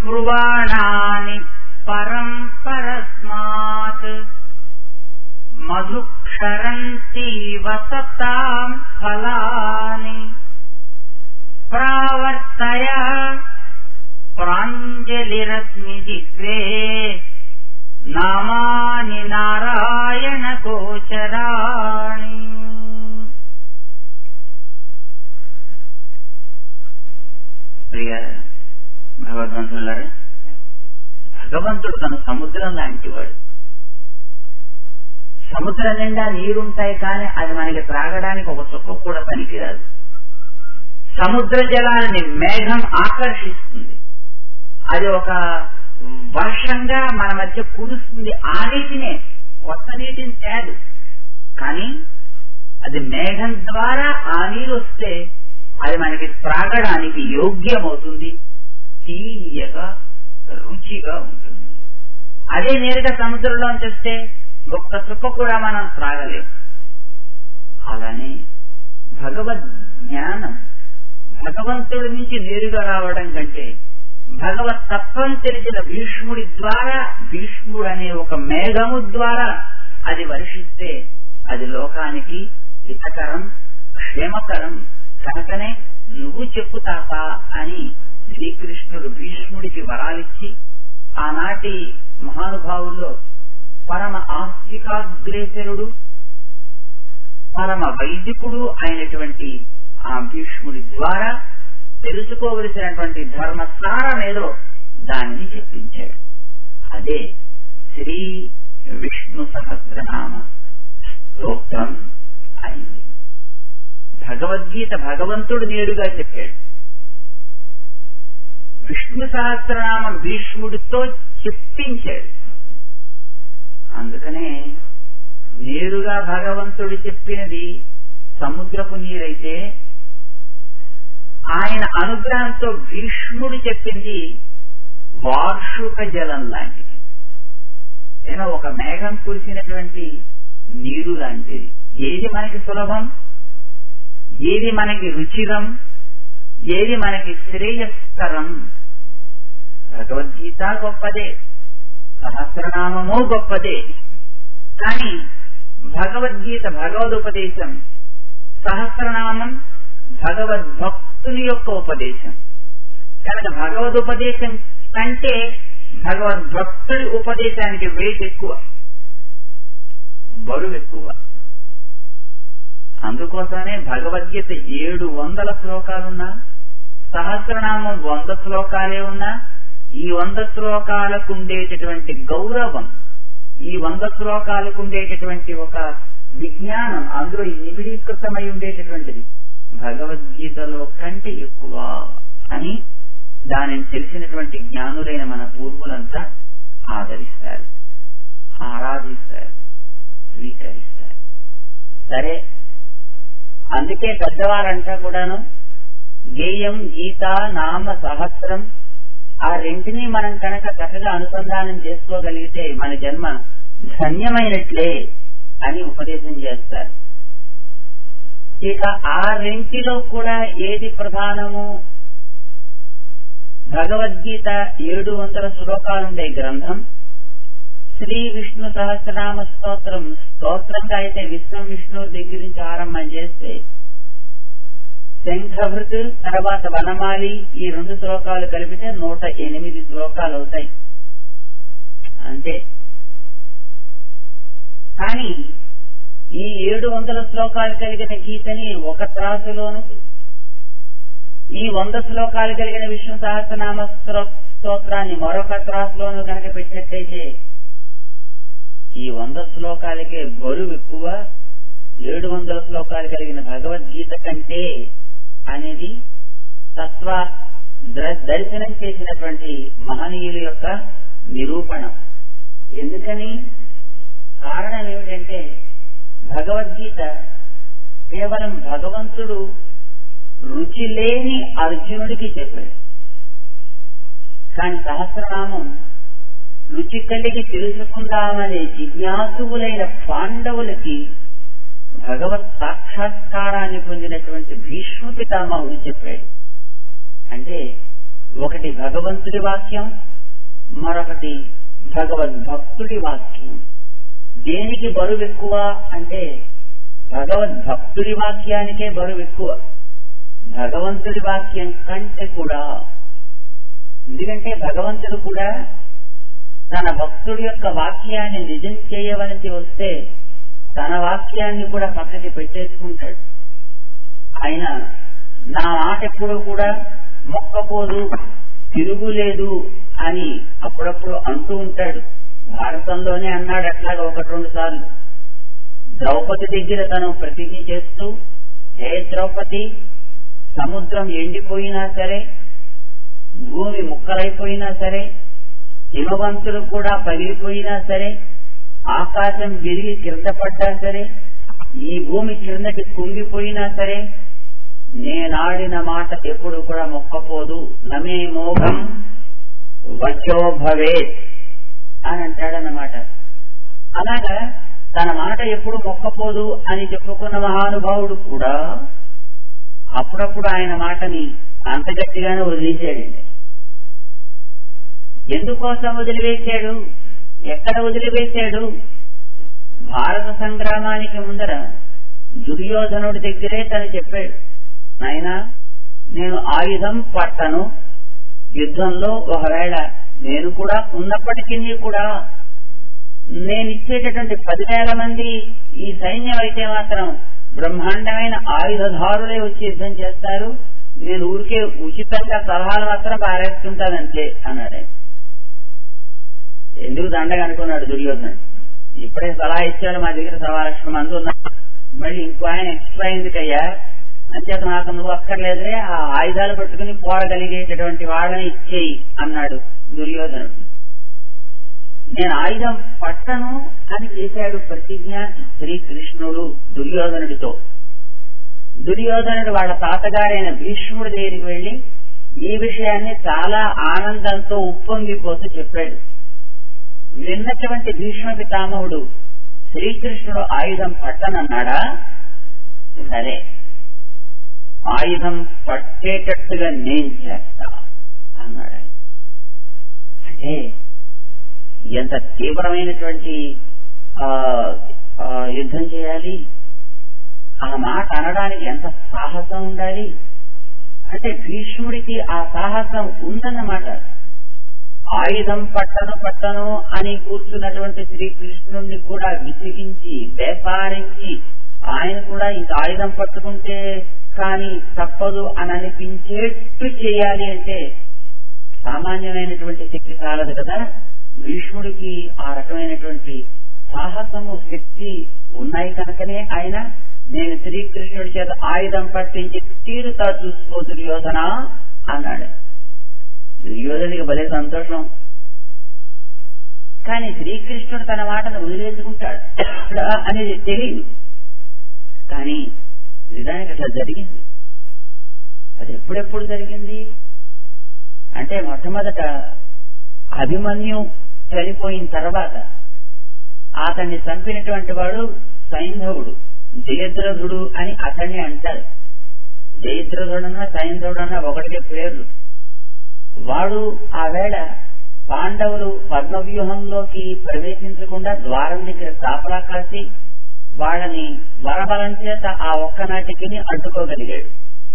బ్రువాణాని పరం పరస్మాత్ మధుక్షరంతి వసతాం ఫలాని ప్రావర్తయ ప్రాంజలిరశ్మి జిహ్వే నామాని నారాయణ గోచరాణి ప్రియ భగవద్వంతులారా భగవంతుడు తన సముద్రం లాంటివాడు సముద్రం నిండా నీరుంటాయి కానీ అది మనకి త్రాగడానికి ఒక చుక్క కూడా పనికిరాదు సముద్ర జలాన్ని మేఘం ఆకర్షిస్తుంది అది ఒక వర్షంగా మన మధ్య కురుస్తుంది ఆ నీటినే కొత్త నీటిని తేదు కానీ అది మేఘం ద్వారా ఆ నీరు వస్తే అది మనకి త్రాగడానికి యోగ్యమవుతుంది తీయగా రుచిగా ఉంటుంది అదే నేరుగా సముద్రంలో వస్తే ఒక్క చుక్క కూడా మనం త్రాగలేం అలానే భగవద్ జ్ఞానం భగవంతుడి నుంచి నేరుగా రావడం కంటే భగవత్ తత్వం తెలిసిన భీష్ముడి ద్వారా భీష్ముడు అనే ఒక మేఘము ద్వారా అది వర్షిస్తే అది లోకానికి హితకరం క్షేమకరం కనుకనే నువ్వు చెప్పు తాత అని శ్రీకృష్ణుడు భీష్ముడికి వరాలిచ్చి ఆనాటి మహానుభావుల్లో పరమ ఆస్తికాగ్రేసరుడు పరమ వైదికుడు అయినటువంటి ఆ భీష్ముడి ద్వారా తెలుసుకోవలసినటువంటి ధర్మసారం ఏదో దానిని చెప్పించాడు అదే శ్రీ విష్ణు సహస్రనామ స్తోత్రం అయింది భగవద్గీత భగవంతుడు నేరుగా చెప్పాడు విష్ణు సహస్రనామం భీష్ముడితో చెప్పించాడు అందుకనే నేరుగా భగవంతుడు చెప్పినది సముద్రపు నీరైతే ఆయన అనుగ్రహంతో భీష్ముడు చెప్పింది వార్షుక జలం లాంటిది ఏదో ఒక మేఘం కురిసినటువంటి నీరు లాంటిది ఏది మనకి సులభం ఏది మనకి రుచిరం ఏది మనకి శ్రేయస్కరం భగవద్గీత గొప్పదే సహస్రనామము గొప్పదే కానీ భగవద్గీత భగవదుపదేశం సహస్రనామం భగవద్భక్తుని యొక్క ఉపదేశం కనుక భగవదుపదేశం కంటే భగవద్భక్తుడి ఉపదేశానికి వెయిట్ ఎక్కువ బరువు ఎక్కువ అందుకోసమే భగవద్గీత ఏడు వందల శ్లోకాలున్నా సహస్రనామం వంద శ్లోకాలే ఉన్నా ఈ వంద శ్లోకాలకు ఉండేటటువంటి గౌరవం ఈ వంద శ్లోకాలకు ఉండేటటువంటి ఒక విజ్ఞానం అందులో నిబిడీకృతమై ఉండేటటువంటిది భగవద్గీతలో కంటే ఎక్కువ అని దానిని తెలిసినటువంటి జ్ఞానులైన మన పూర్వులంతా ఆదరిస్తారు ఆరాధిస్తారు స్వీకరిస్తారు సరే అందుకే పెద్దవారంతా కూడాను గేయం గీత నామ సహస్రం ఆ రెంటిని మనం కనుక చక్కగా అనుసంధానం చేసుకోగలిగితే మన జన్మ ధన్యమైనట్లే అని ఉపదేశం చేస్తారు ఇక ఆ రెంటిలో కూడా ఏది ప్రధానము భగవద్గీత ఏడు వందల శ్లోకాలుండే గ్రంథం శ్రీ విష్ణు సహస్రనామ స్తోత్రం స్తోత్రంగా అయితే విశ్వం విష్ణువు దగ్గర నుంచి ఆరంభం చేస్తే శంఖభృత్ తర్వాత వనమాలి ఈ రెండు శ్లోకాలు కలిపితే నూట ఎనిమిది శ్లోకాలు అవుతాయి అంతే కానీ ఈ ఏడు వందల శ్లోకాలు కలిగిన గీతని ఒక త్రాసులోను ఈ వంద శ్లోకాలు కలిగిన విష్ణు సహస్రనామ స్తోత్రాన్ని మరొక త్రాసులోను కనుక పెట్టినట్టయితే ఈ వంద శ్లోకాలకే బరువు ఎక్కువ ఏడు వందల శ్లోకాలు కలిగిన భగవద్గీత కంటే అనేది తత్వ దర్శనం చేసినటువంటి మహనీయుల యొక్క నిరూపణ ఎందుకని కారణం ఏమిటంటే భగవద్గీత కేవలం భగవంతుడు రుచి లేని అర్జునుడికి చెప్పాడు కానీ సహస్రనామం రుచి కలిగి తెలుసుకుందామనే జిజ్ఞాసువులైన పాండవులకి భగవత్ సాక్షాత్కారాన్ని పొందినటువంటి భీష్మ పితామహుడు చెప్పాడు అంటే ఒకటి భగవంతుడి వాక్యం మరొకటి భగవద్భక్తుడి వాక్యం దేనికి బరువు ఎక్కువ అంటే భగవద్భక్తుడి వాక్యానికే బరువు ఎక్కువ భగవంతుడి వాక్యం కంటే కూడా ఎందుకంటే భగవంతుడు కూడా తన భక్తుడి యొక్క వాక్యాన్ని నిజం చేయవలసి వస్తే తన వాక్యాన్ని కూడా పక్కకి పెట్టేసుకుంటాడు ఆయన నా మాట ఎప్పుడు కూడా మొక్కపోదు తిరుగులేదు అని అప్పుడప్పుడు అంటూ ఉంటాడు భారతంలోనే అన్నాడు అట్లాగా ఒకటి రెండు సార్లు ద్రౌపది దగ్గర తను ప్రతిజ్ఞ చేస్తూ హే ద్రౌపది సముద్రం ఎండిపోయినా సరే భూమి ముక్కలైపోయినా సరే హిమవంతులు కూడా పగిలిపోయినా సరే ఆకాశం విరిగి కింద పడ్డా సరే ఈ భూమి కిందకి కుంగిపోయినా సరే నేనాడిన మాట ఎప్పుడు కూడా మొక్కపోదు నమే మోహం వచో భవే అని అంటాడన్నమాట అలాగా తన మాట ఎప్పుడు మొక్కపోదు అని చెప్పుకున్న మహానుభావుడు కూడా అప్పుడప్పుడు ఆయన మాటని అంత గట్టిగానే వదిలేశాడండి ఎందుకోసం వదిలివేశాడు ఎక్కడ వదిలివేశాడు భారత సంగ్రామానికి ముందర దుర్యోధనుడి దగ్గరే తను చెప్పాడు నాయనా నేను ఆయుధం పట్టను యుద్ధంలో ఒకవేళ నేను కూడా ఉన్నప్పటికీ కూడా నేను ఇచ్చేటటువంటి పదివేల మంది ఈ సైన్యం అయితే మాత్రం బ్రహ్మాండమైన ఆయుధదారులే వచ్చి యుద్ధం చేస్తారు నేను ఊరికే ఉచితంగా సలహాలు మాత్రం పారేస్తుంటానంతే అన్నాడు ఎందుకు దండగా అనుకున్నాడు దుర్యోధనుడు ఇప్పుడే సలహా ఇచ్చాడు మా దగ్గర సవా లక్షల మంది ఉన్నారు మళ్ళీ ఇంకో ఆయన ఎక్స్ట్రా ఎందుకయ్యా అంచేత నాకు నువ్వు అక్కర్లేదే ఆ ఆయుధాలు పట్టుకుని పోరగలిగేటటువంటి వాళ్ళని ఇచ్చేయి అన్నాడు దుర్యోధనుడు నేను ఆయుధం పట్టను అని చేశాడు ప్రతిజ్ఞ శ్రీకృష్ణుడు దుర్యోధనుడితో దుర్యోధనుడు వాళ్ళ తాతగారైన భీష్ముడి దగ్గరికి వెళ్లి ఈ విషయాన్ని చాలా ఆనందంతో ఉప్పొంగిపోతూ చెప్పాడు విన్నటువంటి భీష్మ పితామహుడు శ్రీకృష్ణుడు ఆయుధం పట్టనన్నాడా సరే ఆయుధం పట్టేటట్టుగా నేను చేస్తా అన్నాడు ఆయన. అంటే ఎంత తీవ్రమైనటువంటి ఆ, ఆ, యుద్ధం చేయాలి ఆ మాట అనడానికి ఎంత సాహసం ఉండాలి అంటే భీష్ముడికి ఆ సాహసం ఉందన్నమాట ఆయుధం పట్టను పట్టను అని కూర్చున్నటువంటి శ్రీకృష్ణుడిని కూడా విసిగించి వేపారించి ఆయన కూడా ఇంక ఆయుధం పట్టుకుంటే కానీ తప్పదు అని అనిపించేట్టు చేయాలి అంటే సామాన్యమైనటువంటి శక్తి చాలదు కదా భీష్ముడికి ఆ రకమైనటువంటి సాహసము శక్తి ఉన్నాయి కనుకనే ఆయన నేను శ్రీకృష్ణుడి చేత ఆయుధం పట్టించి తీరుతా చూసుకో దుర్యోధన అన్నాడు దుర్యోధనుడికి భలే సంతోషం కానీ శ్రీకృష్ణుడు తన మాటను వదిలేసుకుంటాడు అనేది తెలియదు కానీ నిజానికి అట్లా జరిగింది అది ఎప్పుడెప్పుడు జరిగింది అంటే మొట్టమొదట అభిమన్యు చనిపోయిన తర్వాత అతన్ని చంపినటువంటి వాడు సైంధవుడు జయద్రథుడు అని అతన్ని అంటారు జయద్రథుడన్నా సైంధవుడన్నా ఒకటికే పేర్లు వాడు ఆ వేళ పాండవులు పద్మవ్యూహంలోకి ప్రవేశించకుండా ద్వారం దగ్గర కాపలా కాసి వాళ్ళని వరబలం చేత ఆ ఒక్కనాటికి అడ్డుకోగలిగాడు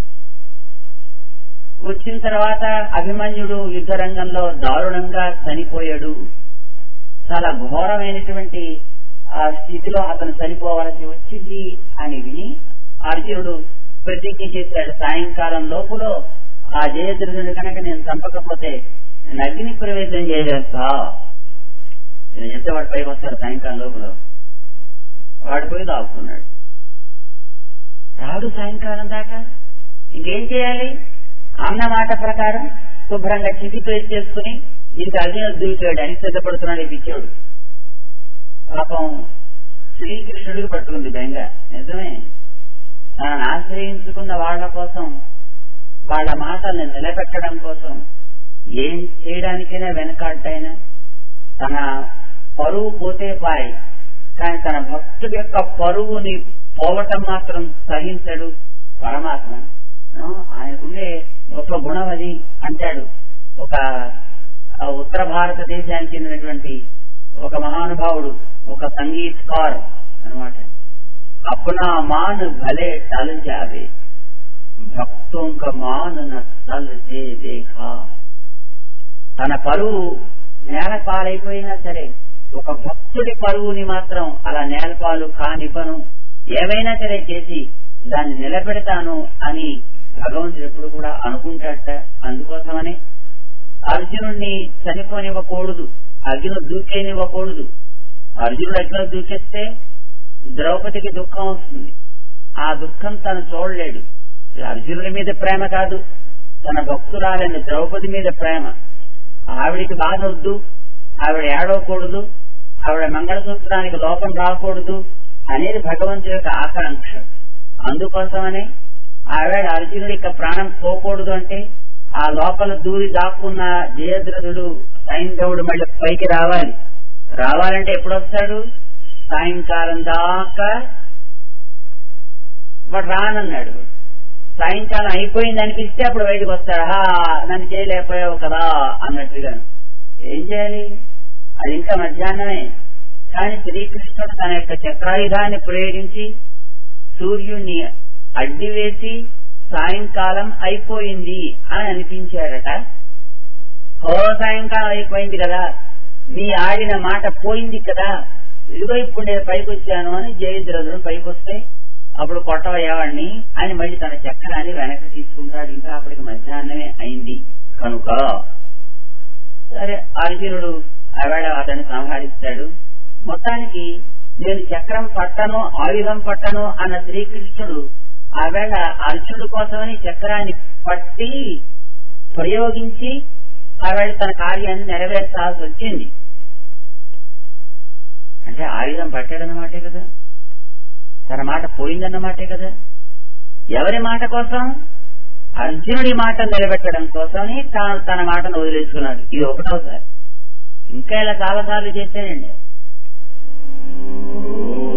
వచ్చిన తర్వాత అభిమన్యుడు యుద్ధ రంగంలో దారుణంగా చనిపోయాడు చాలా ఘోరమైనటువంటి ఆ స్థితిలో అతను చనిపోవలసి వచ్చింది అని విని అర్జునుడు ప్రతిజ్ఞ చేశాడు సాయంకాలం లోపల ఆ జయద్రథుని కనుక నేను చంపకపోతే నేను అగ్ని ప్రవేశం చేసేస్తా నేను చెప్తే వాడు పైకి వస్తాడు సాయంకాలం లోపల వాడు పోయి దాక్కున్నాడు రాడు సాయంకాలం దాకా ఇంకేం చేయాలి అన్న మాట ప్రకారం శుభ్రంగా చితి పేరు చేసుకుని ఇంత అర్జునుడు దూకాడు అని సిద్ధపడుతున్నాడు ఈ పిచ్చోడు పాపం శ్రీకృష్ణుడికి పట్టుకుంది బెంగ నిజమే తనను ఆశ్రయించుకున్న వాళ్ళ కోసం వాళ్ళ మాటల్ని నిలబెట్టడం కోసం ఏం చేయడానికైనా వెనకాడ్డైనా తన పరువు పోతే పాయ్ కానీ తన భక్తుడి యొక్క పరువుని పోవటం మాత్రం సహించడు పరమాత్మ ఆ, ఆయనకుండే గొప్ప గుణం అది అంటాడు ఒక ఆ, ఉత్తర భారతదేశానికి చెందినటువంటి ఒక మహానుభావుడు ఒక సంగీత్కార్ అనమాట అప్నా మాన్ భలే టల్ జావే భక్తోं का मान न तल से देखा తన పరువు నేల పాలైపోయినా సరే ఒక భక్తుడి పరువుని మాత్రం అలా నేలపాలు కానివ్వను ఏమైనా సరే చేసి దాన్ని నిలబెడతాను అని భగవంతుడు ఎప్పుడు కూడా అనుకుంటాడట అందుకోసమని అర్జునుడిని చనిపోనివ్వకూడదు అర్జునుడు దూకేనివ్వకూడదు అర్జునుడు ఎట్లా దూకేస్తే ద్రౌపదికి దుఃఖం వస్తుంది ఆ దుఃఖం తను చూడలేడు ఇది అర్జునుడి మీద ప్రేమ కాదు తన భక్తురాలైన ద్రౌపది మీద ప్రేమ ఆవిడికి బాధ వద్దు ఆవిడ ఏడవకూడదు ఆవిడ మంగళసూత్రానికి లోపం రాకూడదు అనేది భగవంతుడి యొక్క ఆకాంక్ష అందుకోసమనే ఆవిడ అర్జునుడి యొక్క ప్రాణం పోకూడదు అంటే ఆ లోపల దూరి దాక్కున్న జయద్రథుడు సైంధవుడు మళ్ళీ పైకి రావాలి రావాలంటే ఎప్పుడు వస్తాడు సాయంకాలం దాకా వాడు రానన్నాడు సాయంకాలం అయిపోయింది అనిపిస్తే అప్పుడు బయటకు వస్తాడు హా నన్ను చేయలేకపోయావు కదా అన్నట్టుగా ఏం చేయాలి అది ఇంకా మధ్యాహ్నమే కానీ శ్రీకృష్ణుడు తన యొక్క చక్రాయుధాన్ని ప్రయోగించి సూర్యుణ్ణి అడ్డి వేసి సాయంకాలం అయిపోయింది అని అనిపించాడట ఓ సాయంకాలం అయిపోయింది కదా నీ ఆడిన మాట పోయింది కదా ఇదిగో ఇప్పుడు నేను పైకి వచ్చాను అని జయద్రథుడు పైకి వస్తే అప్పుడు కొట్టవయ్యేవాడిని అని మళ్ళీ తన చక్రాన్ని వెనక్కి తీసుకుంటాడు ఇంకా అప్పటికి మధ్యాహ్నమే అయింది కనుక సరే అర్జునుడు ఆవేళ అతన్ని సంహరిస్తాడు మొత్తానికి నేను చక్రం పట్టను ఆయుధం పట్టను అన్న శ్రీకృష్ణుడు ఆవేళ అర్జునుడు కోసమని చక్రాన్ని పట్టి ప్రయోగించి ఆవేళ తన కార్యాన్ని నెరవేర్చాల్సి వచ్చింది అంటే ఆయుధం పట్టాడన్నమాటే కదా తన మాట పోయిందన్నమాటే కదా ఎవరి మాట కోసం అర్జునుడి మాట నిలబెట్టడం కోసమని తాను తన మాటను వదిలేసుకున్నాడు ఇది ఒకటోసారి ఇంకా ఇలా చాలా సార్లు చేశాడండి